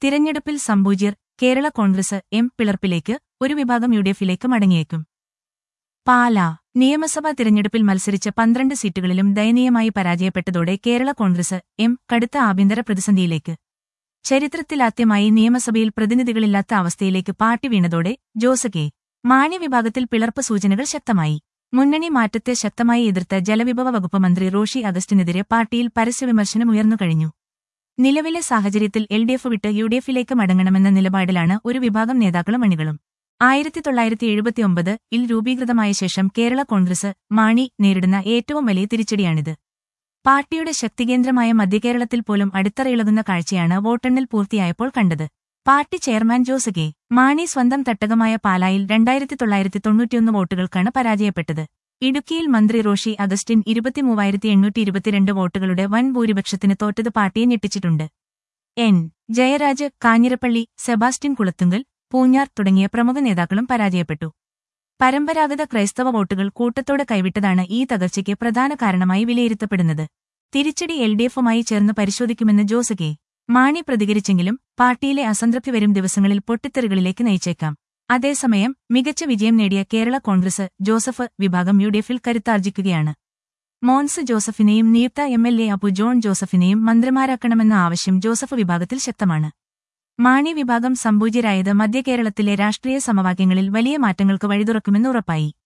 തിരഞ്ഞെടുപ്പിൽ സംഭൂജ്യർ കേരള കോൺഗ്രസ് എം പിളർപ്പിലേക്ക് ഒരു വിഭാഗം യു ഡി എഫിലേക്ക് മടങ്ങിയേക്കും പാല നിയമസഭാ തിരഞ്ഞെടുപ്പിൽ മത്സരിച്ച പന്ത്രണ്ട് സീറ്റുകളിലും ദയനീയമായി പരാജയപ്പെട്ടതോടെ കേരള കോൺഗ്രസ് എം കടുത്ത ആഭ്യന്തര പ്രതിസന്ധിയിലേക്ക് ചരിത്രത്തിലാദ്യമായി നിയമസഭയിൽ പ്രതിനിധികളില്ലാത്ത അവസ്ഥയിലേക്ക് പാർട്ടി വീണതോടെ ജോസ് കെ മാണി വിഭാഗത്തിൽ പിളർപ്പ് സൂചനകൾ ശക്തമായി മുന്നണി മാറ്റത്തെ ശക്തമായി എതിർത്ത ജലവിഭവ വകുപ്പ് മന്ത്രി റോഷി അഗസ്റ്റിനെതിരെ പാർട്ടിയിൽ പരസ്യവിമർശനം ഉയർന്നു കഴിഞ്ഞു നിലവിലെ സാഹചര്യത്തിൽ എൽ ഡി എഫ് വിട്ട് യു ഡി എഫിലേക്ക് മടങ്ങണമെന്ന നിലപാടിലാണ് ഒരു വിഭാഗം നേതാക്കളും അണികളും ആയിരത്തി തൊള്ളായിരത്തി എഴുപത്തിയൊമ്പത് ഇൽ രൂപീകൃതമായ ശേഷം കേരള കോൺഗ്രസ് മാണി നേരിടുന്ന ഏറ്റവും വലിയ തിരിച്ചടിയാണിത് പാർട്ടിയുടെ ശക്തികേന്ദ്രമായ മധ്യകേരളത്തിൽ പോലും അടിത്തറയിളകുന്ന കാഴ്ചയാണ് വോട്ടെണ്ണൽ പൂർത്തിയായപ്പോൾ കണ്ടത് party chairman Jose K Mani സ്വന്തം തട്ടകമായ പാലായിൽ രണ്ടായിരത്തി തൊള്ളായിരത്തി തൊണ്ണൂറ്റിയൊന്ന് വോട്ടുകൾക്കാണ് പരാജയപ്പെട്ടത് ഇടുക്കിയിൽ മന്ത്രി റോഷി അഗസ്റ്റിൻ ഇരുപത്തിമൂവായിരത്തി എണ്ണൂറ്റി ഇരുപത്തിരണ്ട് വോട്ടുകളുടെ വൻ ഭൂരിപക്ഷത്തിന് തോറ്റത് പാർട്ടിയെ ഞെട്ടിച്ചിട്ടുണ്ട് എൻ ജയരാജ് കാഞ്ഞിരപ്പള്ളി സെബാസ്റ്റ്യൻ കുളത്തുങ്കൽ പൂഞ്ഞാർ തുടങ്ങിയ പ്രമുഖ നേതാക്കളും പരാജയപ്പെട്ടു പരമ്പരാഗത ക്രൈസ്തവ വോട്ടുകൾ കൂട്ടത്തോടെ കൈവിട്ടതാണ് ഈ തകർച്ചയ്ക്ക് പ്രധാന കാരണമായി വിലയിരുത്തപ്പെടുന്നത് തിരിച്ചടി എൽ ഡി എഫുമായി ചേർന്ന് പരിശോധിക്കുമെന്ന് ജോസ് കെ മാണി പ്രതികരിച്ചെങ്കിലും പാർട്ടിയിലെ അസംതൃപ്തി വരും ദിവസങ്ങളിൽ പൊട്ടിത്തെറികളിലേക്ക് നയിച്ചേക്കാം അതേസമയം മികച്ച വിജയം നേടിയ കേരള കോൺഗ്രസ് ജോസഫ് വിഭാഗം യു ഡി എഫിൽ കരുത്താർജിക്കുകയാണ് മോൻസ് ജോസഫിനെയും നിയുക്ത M L A Appu John ജോസഫിനെയും മന്ത്രിമാരാക്കണമെന്ന ആവശ്യം ജോസഫ് വിഭാഗത്തിൽ ശക്തമാണ് മാണി വിഭാഗം സംപൂജ്യരായത് മധ്യകേരളത്തിലെ രാഷ്ട്രീയ സമവാക്യങ്ങളിൽ വലിയ മാറ്റങ്ങൾക്ക് വഴിതുറക്കുമെന്ന് ഉറപ്പായി